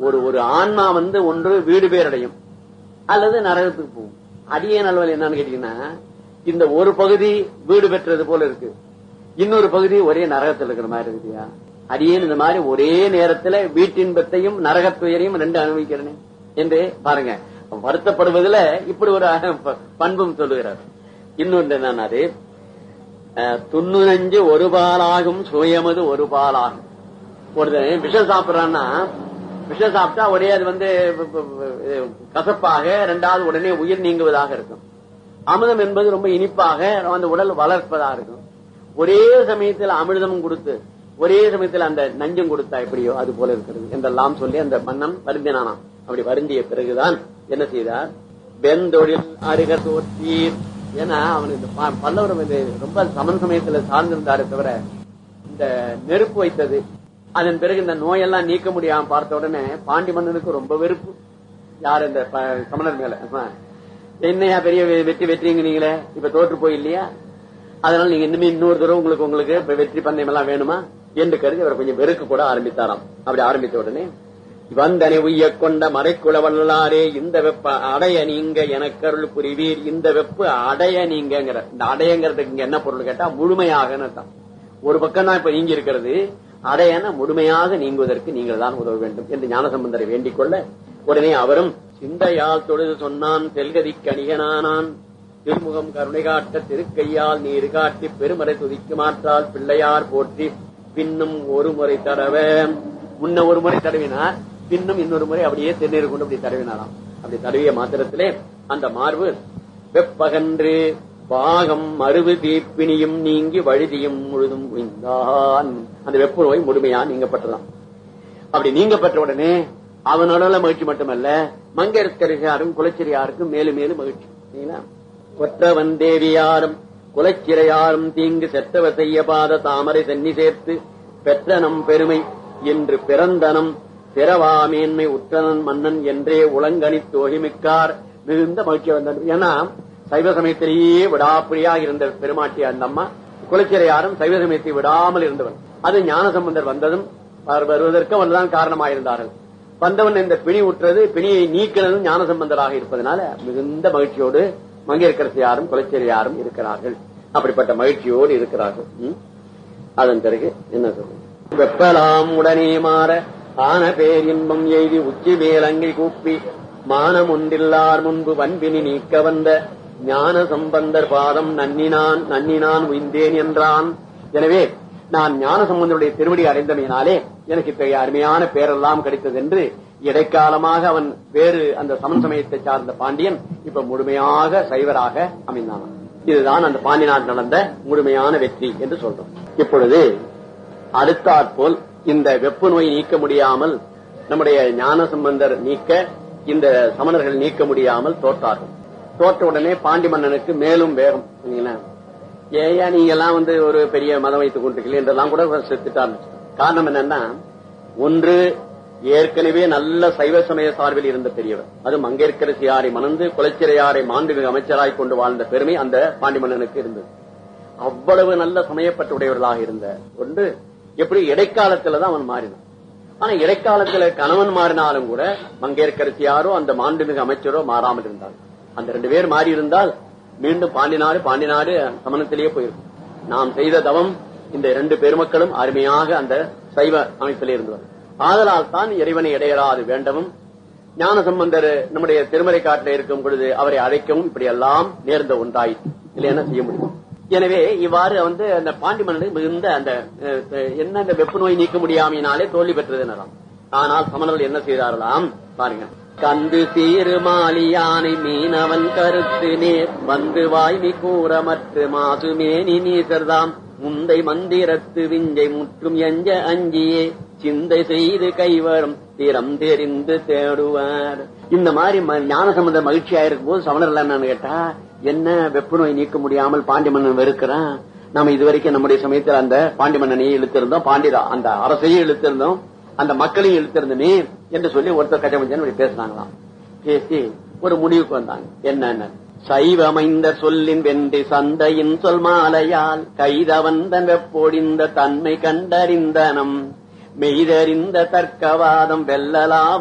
ஒரு ஒரு ஆன்மா வந்து ஒன்று வீடு பேரடையும் அல்லது நரகத்துக்கு போகும் அடியே நல்வல் என்னன்னு கேட்டீங்கன்னா இந்த ஒரு பகுதி வீடு பெற்றது போல இருக்கு இன்னொரு பகுதி ஒரே நரகத்தில் இருக்கிற மாதிரி இருக்குயா அடியேன் இந்த மாதிரி ஒரே நேரத்துல வீட்டின்பத்தையும் நரகத்துயரையும் ரெண்டு அனுபவிக்கிறேனே என்று பாருங்க வருத்தப்படுவதில் இப்படி ஒரு ப- பண்பும் சொல்லுகிறார் இன்னொன்று என்னன்னாரு அஹ், துண்ணுநஞ்சு ஒரு பாலாகும் சுயமது ஒரு பாலாகும் ஒருத்தன் விஷம் சாப்பிடுறான்னா விஷம் சாப்பிட்டா ஒரே அது வந்து ப- ப- ப- கசப்பாக ரெண்டாவது உடனே உயிர் நீங்குவதாக இருக்கும் அமிர்தம் என்பது ரொம்ப இனிப்பாக அந்த உடல் வளர்ப்பதாக இருக்கும் ஒரே சமயத்தில் அமிர்தமும் கொடுத்து ஒரே சமயத்தில் அந்த நஞ்சும் கொடுத்தா எப்படியோ அது போல இருக்கிறது என்றெல்லாம் சொல்லி அந்த மன்னன் வருந்தினானாம் அப்படி வருந்திய பிறகுதான் என்ன செய்தார் வெந்தொழில் அருக தோற்றீர் ஏன்னா அவன் இந்த ப- பல்லவர் வந்து ரொம்ப சமன் சமயத்துல சார்ந்திருந்தாரே தவிர இந்த நெருப்பு வைத்தது அதன் பிறகு இந்த நோயெல்லாம் நீக்க முடியாம பார்த்த உடனே பாண்டி மன்னனுக்கு ரொம்ப வெறுப்பு யார் இந்த ப- சமணர் மேல ஆமா. என்னையா பெரிய வெ- வெற்றி வெற்றிங்க நீங்களே இப்ப தோற்று போய் இல்லையா அதனால நீங்க இனிமே இன்னொரு தடவை உங்களுக்கு உங்களுக்கு இப்ப வெற்றி பந்தயம் எல்லாம் வேணுமா என்று கருதி அவர் கொஞ்சம் வெறுக்க கூட ஆரம்பித்தாராம் அப்படி ஆரம்பித்த உடனே வந்தனை உய்ய கொண்ட மறைக்குள வல்லாரே இந்த வெப்ப அடைய நீங்க எனக்கருள் புரிவீர் இந்த வெப்ப அடைய நீங்கங்கிற இந்த அடையங்கிறதுக்கு இங்க என்ன பொருள் கேட்டா முழுமையாக அர்த்தம் ஒரு பக்கம் தான் இப்ப நீங்கி இருக்கிறது அடையன முழுமையாக நீங்குவதற்கு நீங்கள் தான் உதவ வேண்டும் என்று ஞானசம்பந்தரை வேண்டிக் கொள்ள உடனே அவரும் சிந்தையால் தொழுது சொன்னான் செல்கதி கணிகனானான் திருமுகம் கருணை காட்ட திருக்கையால் நீர் காட்டி பெருமறை துதிக்கு மாற்றால் பிள்ளையார் போற்றி பின்னும் ஒரு முறை தடவ முன்ன ஒரு முறை தடவினார் பின்னும் இன்னொரு முறை அப்படியே திருநீர் கொண்டு அப்படி தடவினாராம் அப்படி தடவிய மாத்திரத்திலே அந்த மார்பு வெப்பகன்று பாகம் மறுவு தீப்பினியும் நீங்கி வழுதியும் முழுதும் உய்ந்தான் அந்த வெப்ப நோய் முழுமையா நீங்கப்பட்டதாம் அப்படி நீங்கப்பட்ட உடனே அவனோட மகிழ்ச்சி மட்டுமல்ல மங்கையர்கரிசாரும் குலச்சிரியாருக்கும் மேலும் மேலும் மகிழ்ச்சி சரிங்களா? கொற்றவன் தேவியாரும் குலச்சிறையாரும் தீங்கு செத்தவ செய்ய பாத தாமரை சென்னி சேர்த்து பெற்றனம் பெருமை என்று பிறந்தனம் பிறவா மேன்மை உற்றனன் மன்னன் என்றே உளங்கனி தோகிமிக்கார் மிகுந்த மகிழ்ச்சி வந்தது ஏன்னா சைவ சமயத்திலேயே விடாப்பிரியா இருந்த பெருமாட்டி அந்த அம்மா குலச்சிறையாரும் சைவ சமயத்தை விடாமல் இருந்தவன் அது ஞானசம்பந்தர் வந்ததும் அவர் வருவதற்கு அவன்தான் காரணமாயிருந்தார்கள் வந்தவன் இந்த பிணி உற்றது பிணியை நீக்கினதும் ஞானசம்பந்தராக இருப்பதனால மிகுந்த மகிழ்ச்சியோடு மங்கையர்கரசியாரும் குலச்சிறையாரும் இருக்கிறார்கள் அப்படிப்பட்ட மகிழ்ச்சியோடு இருக்கிறார்கள் ம்? அதன் பிறகு என்ன சொல்றது வெப்பலாம் உடனே மாற ஆன பேர் இன்பம் எய்தி உச்சி மேலங்கை கூப்பி மானம் ஒன்றில்லார் முன்பு வன்பினி நீக்க வந்த ஞான சம்பந்தர் பாதம் நன்னினான் நன்னினான் உய்ந்தேன் என்றான் எனவே நான் ஞான சம்பந்தருடைய திருவடி அடைந்தமையினாலே எனக்கு இத்தகைய அருமையான பேரெல்லாம் கிடைத்தது என்று இடைக்காலமாக அவன் வேறு அந்த சமன் சமயத்தை சார்ந்த பாண்டியன் இப்ப முழுமையாக சைவராக அமைந்தான் இதுதான் அந்த பாண்டி நாட்டில் நடந்த முழுமையான வெற்றி என்று சொல்றோம் இப்பொழுது அடுத்தாற்போல் இந்த வெப்ப நோய் நீக்க முடியாமல் நம்முடைய ஞான சம்பந்தர் நீக்க இந்த சமணர்கள் நீக்க முடியாமல் தோற்றார்கள் தோற்ற உடனே பாண்டி மன்னனுக்கு மேலும் வேகம் சரிங்களா? ஏயா நீங்க எல்லாம் வந்து ஒரு பெரிய மதம் வைத்துக் கொண்டிருக்கீங்க என்றெல்லாம் கூட திட்டார் காரணம் என்னன்னா ஒன்று ஏற்கனவே நல்ல சைவ சமய சார்பில் இருந்த பெரியவர் அது மங்கையர்க்கரசியாரை மணந்து குலச்சிறையாரை மாண்புமிகு அமைச்சராய் கொண்டு வாழ்ந்த பெருமை அந்த பாண்டி மன்னனுக்கு இருந்தது அவ்வளவு நல்ல சமயப்பட்ட உடையவர்களாக இருந்த ஒன்று எப்படி இடைக்காலத்துல தான் அவன் மாறினான் ஆனா இடைக்காலத்துல கணவன் மாறினாலும் கூட மங்கையர்க்கரசியாரோ அந்த மாண்புமிகு அமைச்சரோ மாறாமல் இருந்தார் அந்த ரெண்டு பேர் மாறி இருந்தால் மீண்டும் பாண்டினாடு பாண்டினாடு சமணத்திலேயே போயிருக்கும் நாம் செய்த தவம் இந்த இரண்டு பெருமக்களும் அருமையாக அந்த சைவ அமைப்பிலே இருந்தவர் ஆதலால் தான் இறைவனை இடையராது வேண்டவும் ஞான சம்பந்தர் நம்முடைய திருமறை காட்டில் இருக்கும் பொழுது அவரை அழைக்கவும் இப்படி எல்லாம் நேர்ந்த ஒன்றாயிற்று இல்லைன்னா செய்ய முடியும் எனவே இவ்வாறு வந்து அந்த பாண்டி மன்னனுக்கு மிகுந்த அந்த அஹ், என்ன அந்த வெப்ப நோய் நீக்க முடியாமையினாலே தோல்வி பெற்றது எனலாம் ஆனால் சமணர்கள் என்ன செய்தார்களாம் பாருங்க கந்து சீரு மாலி யானை மீனவன் கருத்து நேர் வந்து வாய்மி கூறமற்று மாசுமேனி நீசர்தாம் முந்தை மந்திரத்து விஞ்சை முற்றும் எஞ்ச அஞ்சியே சிந்தை செய்து கைவரும் திறம் தெரிந்து தேடுவார் இந்த மாதிரி ம- ஞானசம்பந்த மகிழ்ச்சியா இருக்கும் போது சமணர்கள் என்னன்னு கேட்டா என்ன வெப்ப நோய் நீக்க முடியாமல் பாண்டி மன்னன் வெறுக்கிறான் நாம இதுவரைக்கும் நம்முடைய சமயத்தில் அந்த பாண்டி மன்னனையும் இழுத்திருந்தோம் பாண்டிதா அந்த அரசையும் இழுத்திருந்தோம் அந்த மக்களையும் இழுத்திருந்தமே என்று சொல்லி ஒருத்தர் கஜமஞ்சன் இப்படி பேசினாங்களாம் பேசி ஒரு முடிவுக்கு வந்தாங்க என்னன்னு சைவமைந்த சொல்லின் வென்றி சந்தையின் சொல் மாலையால் கைதவந்தன் வெப்பொடிந்த தன்மை கண்டறிந்தனம் மெய்தறிந்த தர்க்கவாதம் வெல்லலா